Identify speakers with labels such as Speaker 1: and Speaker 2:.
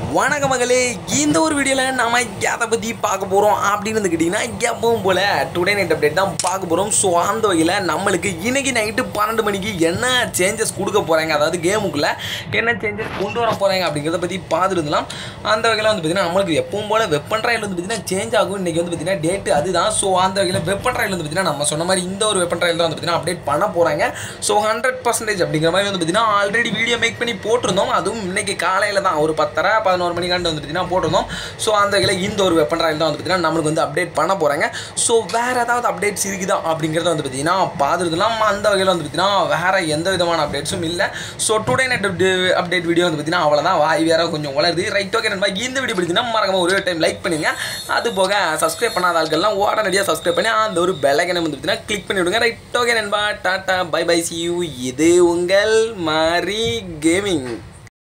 Speaker 1: வணக்க மகளே இந்த ஒரு வீடியோவில் நாம எதை பற்றி பார்க்க போகிறோம் அப்படின்னு வந்து கேட்டிங்கன்னா எப்பவும் போல் டுடே நைட் அப்டேட் தான் பார்க்க போகிறோம் ஸோ அந்த வகையில் நம்மளுக்கு இன்னைக்கு நைட்டு பன்னெண்டு மணிக்கு என்ன சேஞ்சஸ் கொடுக்க போகிறாங்க அதாவது கேமுக்குள்ளே என்ன சேஞ்சஸ் கொண்டு வர போகிறாங்க அப்படிங்கிறத பற்றி பார்த்துருந்தலாம் அந்த வகையில் வந்து பார்த்திங்கன்னா நம்மளுக்கு எப்பவும் போல் வெப்பன் ட்ரையல் வந்து பார்த்திங்கன்னா சேஞ்ச் ஆகும் இன்றைக்கி வந்து பார்த்திங்கன்னா டேட்டு அதுதான் ஸோ அந்த வகையில் வெப்பன் ட்ரையல் வந்து பார்த்திங்கன்னா நம்ம சொன்ன மாதிரி இந்த ஒரு வெப்பன் ட்ரையல் தான் வந்து பார்த்திங்கன்னா அப்டேட் பண்ண போகிறாங்க ஸோ ஹண்ட்ரட் பர்சன்டேஜ் அப்படிங்கிற மாதிரி வந்து பார்த்திங்கன்னா ஆல்ரெடி வீடியோ மேக் பண்ணி போட்டிருந்தோம் அதுவும் இன்னைக்கு காலையில் தான் ஒரு பத்தரை பதினோரு மணிக்காண்டு வந்து பார்த்திங்கன்னா போட்டிருந்தோம் ஸோ அந்த வகையில் இந்த ஒரு வெப்பன் ட்ரையல் தான் வந்து பார்த்திங்கன்னா நம்மளுக்கு வந்து அப்டேட் பண்ண போகிறாங்க ஸோ வேறு ஏதாவது அப்டேட்ஸ் இருக்குதா அப்படிங்கிறத வந்து பார்த்திங்கன்னா பார்த்துருக்கலாம் அந்த வகையில் வந்து பார்த்திங்கன்னா வேறு எந்த விதமான அப்டேட்ஸும் இல்லை so today night update video வந்து பார்த்திங்கன்னா அவ்வளோதான் வாய் வேற கொஞ்சம் வளருது ரைட் ஓகே நண்பா இந்த வீடியோ பிடிச்சிங்கன்னா மறக்காம ஒரு டைம் லைக் பண்ணுங்க அது போக சப்ஸ்கிரைப் பண்ணாத ஆட்கள்லாம் உடனடியாக சப்ஸ்கிரைப் பண்ணி அந்த ஒரு பெல்லைக்கனை வந்து பார்த்திங்கன்னா கிளிக் பண்ணி விடுங்க ரைட் ஓகே நண்பா டாட்டா பை பை சி யூ இது உங்கள் மாரி கேமிங்